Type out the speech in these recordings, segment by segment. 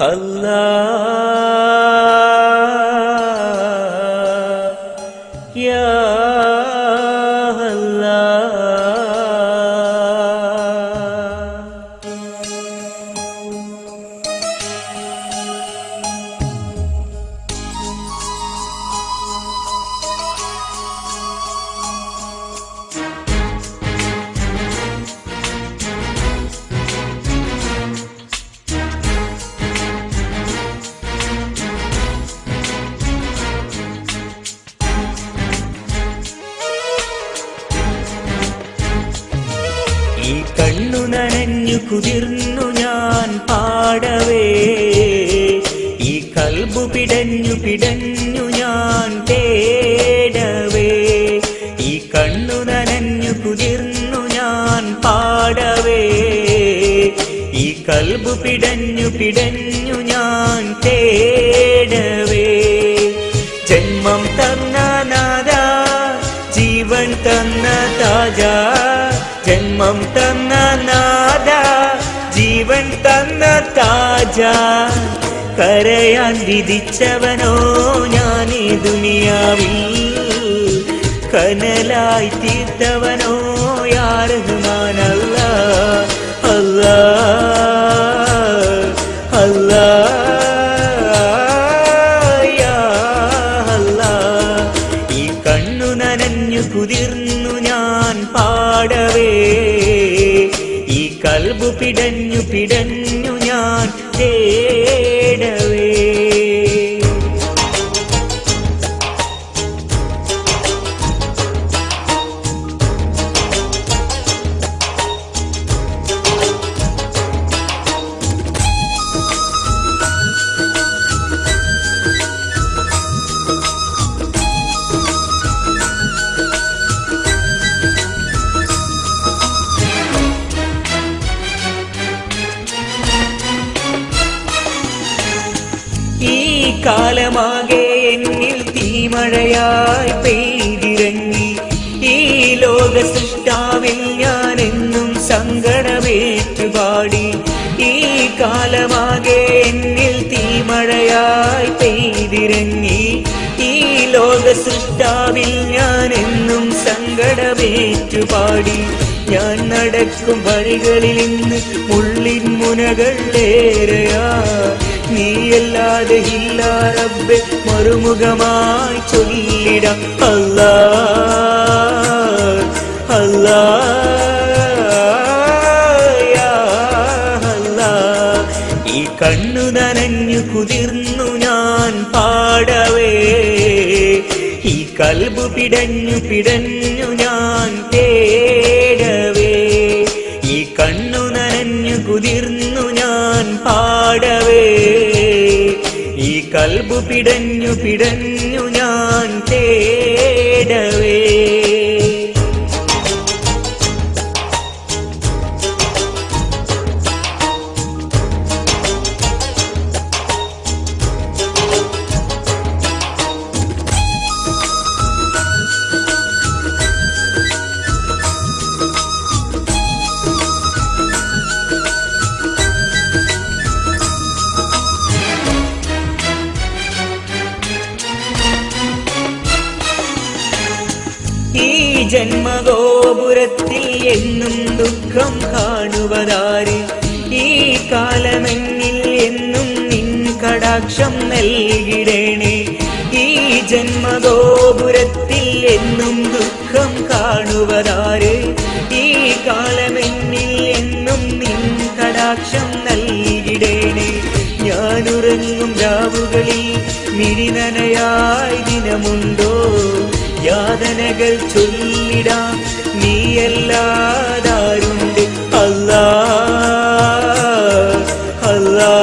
الله يا الله ഈ കണ്ണു നനഞ്ഞു കുതിർന്നു ഞാൻ പാടവേ ഈ കൽബു പിടഞ്ഞു പിടഞ്ഞു ഞാൻ തേടവേ ഈ കണ്ണു നനഞ്ഞു കുതിർന്നു ഞാൻ പാടവേ ഈ കൽബു പിടഞ്ഞു പിടഞ്ഞു ഞാൻ തേടവേ ജന്മം തന്ന നാദ ജീവൻ തന്ന താജ ജന്മം തന്ന നാദ ജീവൻ തന്ന താജ കരയാൻ വിധിച്ചവനോ ഞാൻ ഈ ദുനിയാവിൽ കനലായി തീർത്തവനോ യാറുമാനല്ല അല്ലാ അല്ലാ യാ അല്ലാ. ഈ കണ്ണു നനഞ്ഞു കുതിർന്നു ഞാൻ പാടവേ ഈ കൽബു പിടഞ്ഞു പിടഞ്ഞു ഞാൻ തേടവേ ഈ കാലമാകെ എന്നിൽ തീമഴയായി പെയ്തിറങ്ങി ഈ ലോക സൃഷ്ടാവിൽ ഞാൻ എന്നും സങ്കടമേറ്റുപാടി ഈ കാലമാകെ എന്നിൽ തീമഴയായി പെയ്തിറങ്ങി ഈ ലോക സൃഷ്ടാവിൽ ഞാൻ എന്നും സങ്കടമേറ്റുപാടി ഞാൻ നടക്കും വഴികളിൽ ഇന്ന് മുള്ളിൻ മുനകൾ ഏറെയാ നീയല്ലാതെ ഇല്ല റബ്ബെ മറുമുഖമായി ചൊല്ലിടാം അല്ലാ അല്ലാ യാ അല്ലാ. ഈ കണ്ണു നനഞ്ഞു കുതിർന്നു ഞാൻ പാടവേ ഈ കൽബു പിടഞ്ഞു പിടഞ്ഞു ഞാൻ തേടവേ ഈ കണ്ണു നനഞ്ഞു കുതിർന്നു ഞാൻ പാടവേ ഈ കൽബു പിടഞ്ഞു പിടഞ്ഞു ഞാൻ തേടവേ ഈ ജന്മഗോപുരത്തിൽ എന്നും ദുഃഖം കാണുവതാര് ഈ കാലമെന്നിൽ എന്നും നിൻ കടാക്ഷം നൽകിടേണേ ഈ ജന്മഗോപുരത്തിൽ എന്നും ദുഃഖം കാണുവതാര് ഈ കാലമെന്നിൽ എന്നും നിൻ കടാക്ഷം നൽകിടേണേ ഞാനുറങ്ങും രാവുകളിൽ മിഴിനനയായി ദിനമുണ്ടോ യാതനകൾ ചൊല്ലിടാം നീയല്ലാതാരുണ്ട് അല്ലാ അല്ലാ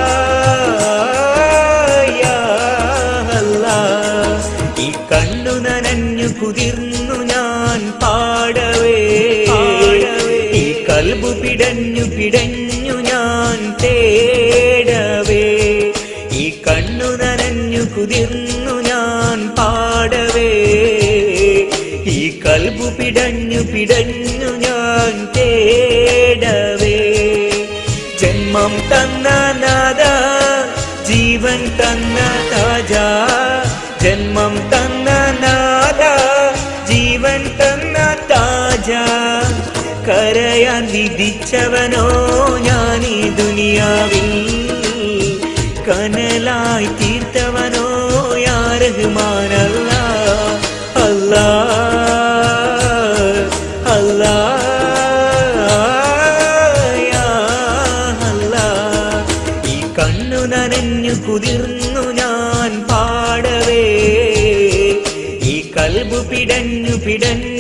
യാ അല്ലാ. ഈ കണ്ണു നനഞ്ഞു കുതിർന്നു ഞാൻ പാടവേ ഈ കൽബു പിടഞ്ഞു പിടഞ്ഞു ഞാൻ തേടവേ ഈ കണ്ണു നനഞ്ഞു കുതിർന്നു ഞാൻ പാടവേ ഈ കൽബു പിടഞ്ഞു പിടഞ്ഞു ഞാൻ തേടവേ ജന്മം തന്ന നാദ ജീവൻ തന്ന താജ ജന്മം തന്ന നാദ ജീവൻ തന്ന താജ കരയാൻ വിധിച്ചവനോ ഞാൻ ഈ ദുനിയാവിൽ കനലായി തീർത്തവനോ യാ റഹ്മാനല്ല അല്ലാ അല്ലാ യാ അല്ലാ. ഈ കണ്ണു നനഞ്ഞു കുതിർന്നു ഞാൻ പാടവേ ഈ കൽബു പിടഞ്ഞു പിടഞ്ഞു